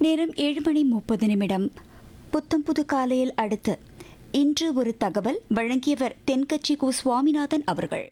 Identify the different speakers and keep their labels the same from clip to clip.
Speaker 1: நேரம் ஏழு மணி முப்பது நிமிடம் புத்தம் புது காலையில் அடுத்து இன்று ஒரு தகவல் வழங்கியவர் தென்கட்சி கு சுவாமிநாதன் அவர்கள்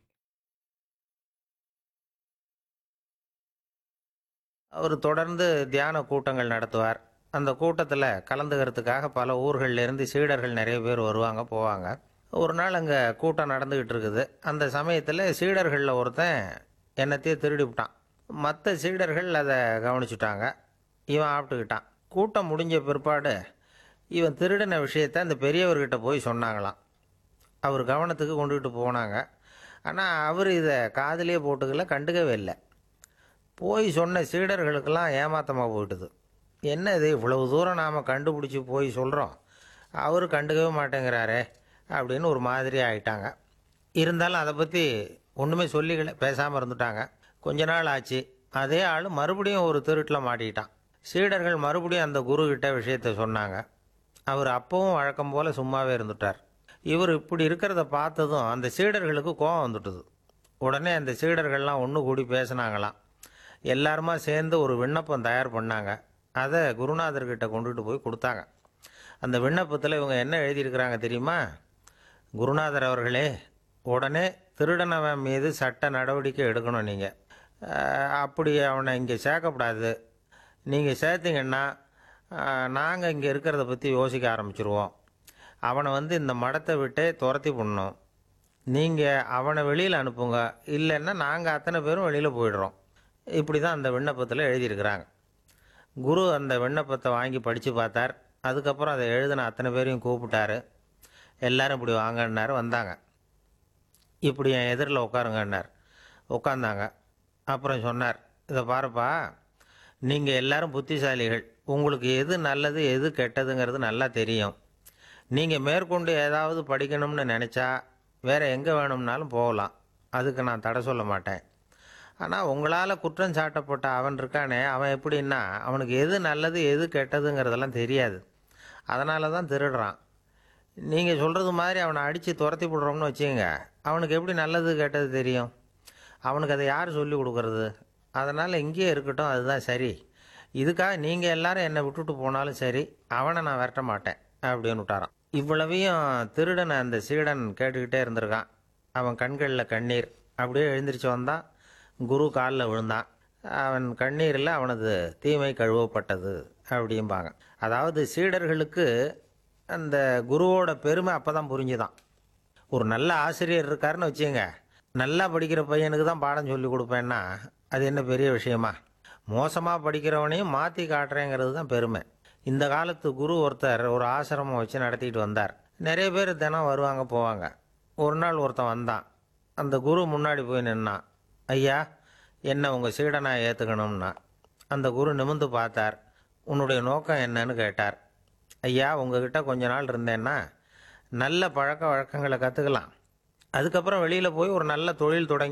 Speaker 2: அவர் தொடர்ந்து தியான கூட்டங்கள் நடத்துவார் அந்த கூட்டத்தில் கலந்துக்கிறதுக்காக பல ஊர்கள்ல இருந்து சீடர்கள் நிறைய பேர் வருவாங்க போவாங்க ஒரு நாள் அங்கே கூட்டம் நடந்துக்கிட்டு இருக்குது அந்த சமயத்தில் சீடர்களில் ஒருத்தன் என்னத்தையே திருடி விட்டான் மற்ற சீடர்கள் அதை கவனிச்சுட்டாங்க இவன் ஆப்பிட்டுக்கிட்டான் கூட்டம் முடிஞ்ச பிற்பாடு இவன் திருடின விஷயத்தை அந்த பெரியவர்கிட்ட போய் சொன்னாங்களாம் அவர் கவனத்துக்கு கொண்டுகிட்டு போனாங்க ஆனால் அவர் இதை காதிலே போட்டுக்கல கண்டுக்கவே இல்லை போய் சொன்ன சீடர்களுக்கெல்லாம் ஏமாத்தமாக போயிட்டுது என்ன இது இவ்வளவு தூரம் நாம் கண்டுபிடிச்சி போய் சொல்கிறோம் அவர் கண்டுக்கவே மாட்டேங்கிறாரே அப்படின்னு ஒரு மாதிரி ஆயிட்டாங்க இருந்தாலும் அதை பற்றி ஒன்றுமே சொல்லிக்கல பேசாமல் இருந்துட்டாங்க கொஞ்ச நாள் ஆச்சு அதே ஆள் மறுபடியும் ஒரு திருட்டில் மாட்டிக்கிட்டான் சீடர்கள் மறுபடியும் அந்த குரு கிட்ட விஷயத்த சொன்னாங்க அவர் அப்பவும் வழக்கம் போல் சும்மாவே இருந்துட்டார் இவர் இப்படி இருக்கிறத பார்த்ததும் அந்த சீடர்களுக்கு கோபம் வந்துட்டுது உடனே அந்த சீடர்கள்லாம் ஒன்று கூடி பேசினாங்களாம் எல்லாருமா சேர்ந்து ஒரு விண்ணப்பம் தயார் பண்ணாங்க அதை குருநாதர்கிட்ட கொண்டுட்டு போய் கொடுத்தாங்க அந்த விண்ணப்பத்தில் இவங்க என்ன எழுதியிருக்கிறாங்க தெரியுமா குருநாதர் அவர்களே உடனே திருடனவன் மீது சட்ட நடவடிக்கை எடுக்கணும் நீங்கள் அப்படி அவனை இங்கே சேர்க்கக்கூடாது நீங்கள் சேர்த்தீங்கன்னா நாங்கள் இங்கே இருக்கிறத பற்றி யோசிக்க ஆரம்பிச்சிருவோம் அவனை வந்து இந்த மடத்தை விட்டே துரத்தி பண்ணணும் நீங்கள் அவனை வெளியில் அனுப்புங்க இல்லைன்னா நாங்கள் அத்தனை பேரும் வெளியில் போயிடுறோம் இப்படி தான் அந்த விண்ணப்பத்தில் எழுதியிருக்கிறாங்க குரு அந்த விண்ணப்பத்தை வாங்கி படித்து பார்த்தார் அதுக்கப்புறம் அதை எழுதின அத்தனை பேரையும் கூப்பிட்டாரு எல்லாரும் இப்படி வாங்கன்னாரு வந்தாங்க இப்படி என் எதிரில் உட்காருங்கன்னார் உட்காந்தாங்க அப்புறம் சொன்னார் இதை பாருப்பா நீங்கள் எல்லாரும் புத்திசாலிகள் உங்களுக்கு எது நல்லது எது கெட்டதுங்கிறது நல்லா தெரியும் நீங்கள் மேற்கொண்டு ஏதாவது படிக்கணும்னு நினச்சா வேறு எங்கே வேணும்னாலும் போகலாம் அதுக்கு நான் தடை சொல்ல மாட்டேன் ஆனால் உங்களால் குற்றம் சாட்டப்பட்ட அவன் இருக்கானே அவன் எப்படின்னா அவனுக்கு எது நல்லது எது கெட்டதுங்கிறதெல்லாம் தெரியாது அதனால தான் திருடுறான் நீங்கள் சொல்கிறது மாதிரி அவனை அடித்து துரத்தி விடுறோம்னு வச்சுக்கோங்க அவனுக்கு எப்படி நல்லது கெட்டது தெரியும் அவனுக்கு அதை யார் சொல்லி கொடுக்கறது அதனால் இங்கேயே இருக்கட்டும் அதுதான் சரி இதுக்காக நீங்கள் எல்லாரும் என்னை விட்டுட்டு போனாலும் சரி அவனை நான் விரட்ட மாட்டேன் அப்படின்னு விட்டாரான் இவ்வளவையும் திருடனை அந்த சீடன் கேட்டுக்கிட்டே இருந்திருக்கான் அவன் கண்களில் கண்ணீர் அப்படியே எழுந்திரிச்சு வந்தான் குரு காலில் விழுந்தான் அவன் கண்ணீரில் அவனது தீமை கழுவப்பட்டது அப்படிம்பாங்க அதாவது சீடர்களுக்கு அந்த குருவோட பெருமை அப்போ தான் புரிஞ்சுதான் ஒரு நல்ல ஆசிரியர் இருக்காருன்னு வச்சுங்க நல்லா படிக்கிற பையனுக்கு தான் பாடம் சொல்லி கொடுப்பேன்னா அது என்ன பெரிய விஷயமா மோசமாக படிக்கிறவனையும் மாற்றி காட்டுறேங்கிறது தான் பெருமை இந்த காலத்து குரு ஒருத்தர் ஒரு ஆசிரமம் வச்சு நடத்திட்டு வந்தார் நிறைய பேர் தினம் வருவாங்க போவாங்க ஒரு நாள் ஒருத்தன் வந்தான் அந்த குரு முன்னாடி போய் நின்னான் ஐயா என்ன உங்கள் சீடனாக ஏற்றுக்கணும்னா அந்த குரு நிமிந்து பார்த்தார் உன்னுடைய நோக்கம் என்னன்னு கேட்டார் ஐயா உங்ககிட்ட கொஞ்ச நாள் இருந்தேன்னா நல்ல பழக்க வழக்கங்களை கற்றுக்கலாம் அதுக்கப்புறம் வெளியில் போய் ஒரு நல்ல தொழில் தொடங்கி